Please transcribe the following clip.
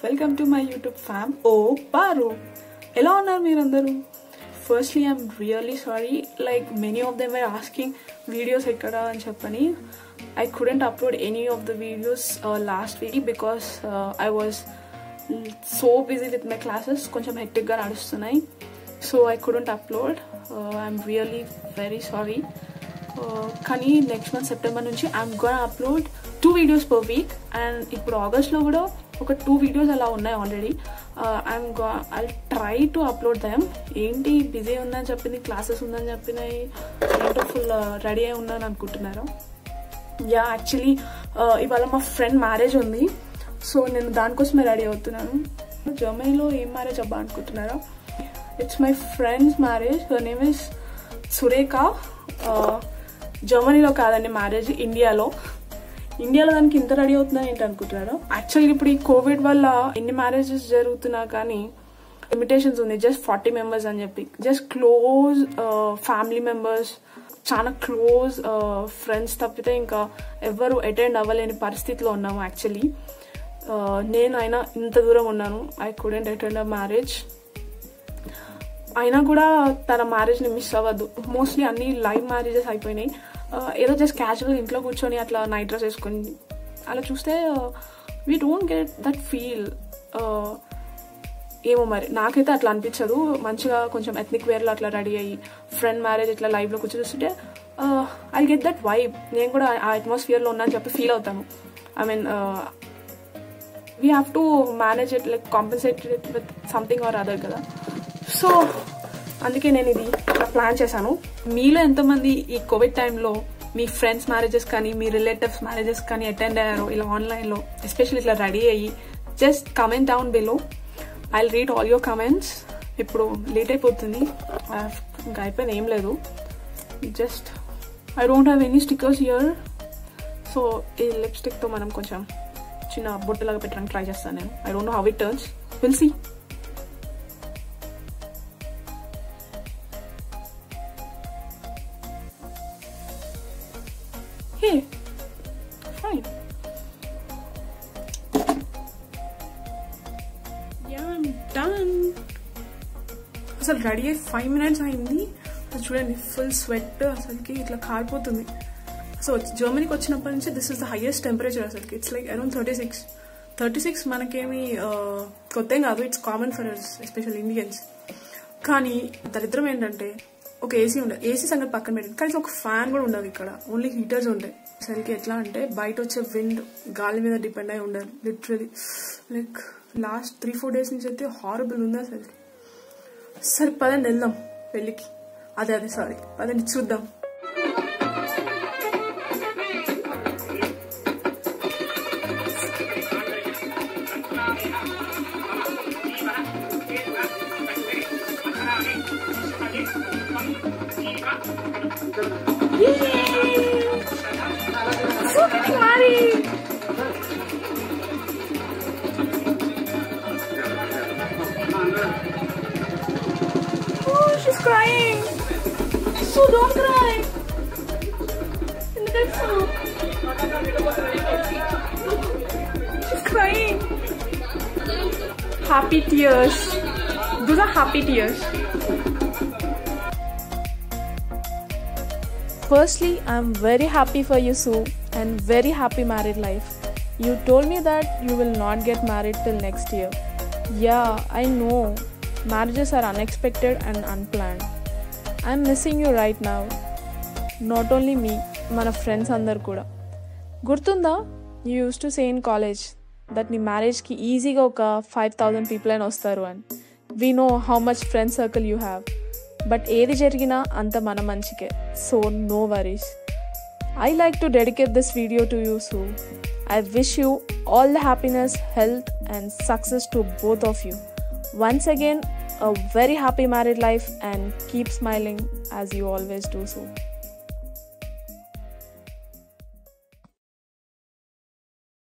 Welcome to my YouTube ఫ్యామ్ ఓ పారు ఎలా ఉన్నారు మీరందరూ firstly I'm really sorry like many of them why asking videos ఎక్కడ అని చెప్పని I couldn't upload any of the videos last week because I was so busy with my classes కొంచెం హెక్టిక్గా నడుస్తున్నాయి so I couldn't upload I'm really very sorry కానీ next month September నుంచి I'm gonna upload two videos per week and ఇప్పుడు ఆగస్ట్లో కూడా ఒక two videos అలా ఉన్నాయి already I'm go I try to upload them ఏంటి బిజీ ఉందని చెప్పింది క్లాసెస్ ఉందని చెప్పినాయి ఏంటో ఫుల్ రెడీ అయి ఉన్నాను అనుకుంటున్నారు యా యాక్చువల్లీ ఇవాళ మా ఫ్రెండ్ మ్యారేజ్ ఉంది సో నేను దానికోసమే రెడీ అవుతున్నాను జర్మనీలో ఏం మ్యారేజ్ అబ్బా అనుకుంటున్నారా it's my friend's marriage her name is Surekha జర్మనీలో కాదండి మ్యారేజ్ ఇండియాలో ఇండియాలో దానికి ఇంత రెడీ అవుతుందని ఏంటి అనుకుంటున్నారు యాక్చువల్గా ఇప్పుడు ఈ కోవిడ్ వల్ల ఎన్ని మ్యారేజెస్ జరుగుతున్నా కానీ లిమిటేషన్స్ ఉంది జస్ట్ ఫార్టీ మెంబర్స్ అని చెప్పి జస్ట్ క్లోజ్ ఫ్యామిలీ మెంబర్స్ చాలా క్లోజ్ ఫ్రెండ్స్ తప్పితే ఇంకా ఎవరు అటెండ్ అవ్వలేని పరిస్థితిలో ఉన్నాము యాక్చువల్లీ నేను అయినా ఇంత దూరం ఉన్నాను I couldn't attend a marriage అయినా కూడా తన మ్యారేజ్ని మిస్ అవ్వద్దు మోస్ట్లీ అన్ని లైవ్ మ్యారేజెస్ అయిపోయినాయి ఏదో జస్ట్ క్యాజువల్ ఇంట్లో కూర్చొని అట్లా నైట్ డ్రెస్ వేసుకొని అలా చూస్తే we don't get that feel ఏమో మరి నాకైతే అట్లా అనిపించదు మంచిగా కొంచెం ఎథ్నిక్ వేర్లో అట్లా రెడీ అయ్యి ఫ్రెండ్ మ్యారేజ్ ఇట్లా లైవ్లో కూర్చొని చూస్తుంటే ఐ గెట్ దట్ వైబ్ నేను కూడా ఆ అట్మాస్ఫియర్లో ఉన్నా అని చెప్పి ఫీల్ అవుతాను I mean we have to manage it like compensate with something or other కదా సో అందుకే నేను ఇది ప్లాన్ చేశాను మీలో ఎంతమంది ఈ కోవిడ్ టైంలో మీ ఫ్రెండ్స్ మ్యారేజెస్ కానీ మీ రిలేటివ్స్ మ్యారేజెస్ కానీ అటెండ్ అయ్యారో ఇలా ఆన్లైన్లో ఎస్పెషల్లీ ఇట్లా రెడీ అయ్యి just comment down below I read all your comments ఇప్పుడు లేట్ అయిపోతుంది ఇంకా అయిపోయింది ఏం లేదు just I don't have any stickers here so ఈ లిప్స్టిక్తో మనం కొంచెం చిన్న బొట్టులాగా పెట్టడానికి ట్రై చేస్తాను నేను I don't know how it turns will see Hey, fine. Yeah, I'm done. అసలు రెడీ అయ్యి ఫైవ్ మినిట్స్ అయింది అది చూడండి ఫుల్ స్వెట్ అసలుకి ఇట్లా కారిపోతుంది సో జర్మనీకి వచ్చినప్పటి నుంచి this is the highest temperature అసలుకి it's like around thirty six thirty six మనకేమి కొత్త కాదు it's common for especial Indians కానీ దరిద్రం ఏంటంటే ఒక ఏసీ ఉండదు ఏసీ సంగతి పక్కన పెట్టింది కానీ ఒక ఫ్యాన్ కూడా ఉండదు ఇక్కడ ఓన్లీ హీటర్స్ ఉంటాయి అసలుకి ఎట్లా అంటే బయట వచ్చే విండ్ గాలి మీద డిపెండ్ అయి ఉండాలి literally like last three four days నుంచి అయితే హారబుల్ ఉంది అసలు సరే పదండి వెళ్దాం పెళ్ళికి అదే అదే సారీ పదండి చూద్దాం So funny. Oh, she's crying. So don't cry. She's crying. Happy tears. Those are happy tears. Firstly, I'm very happy for you, Sue, and very happy married life. You told me that you will not get married till next year. Yeah, I know. Marriages are unexpected and unplanned. I'm missing you right now. Not only me, మన friends అందరు కూడా గుర్తుందా you used to say in college that నీ మ్యారేజ్కి ఈజీగా ఒక five thousand people అయినా వస్తారు అని we know how much friend circle you have but ఏది జరిగినా అంత మన మంచికే so no worries I like to dedicate this video to you so I wish you all the happiness health and success to both of you once again a very happy married life and keep smiling as you always do so.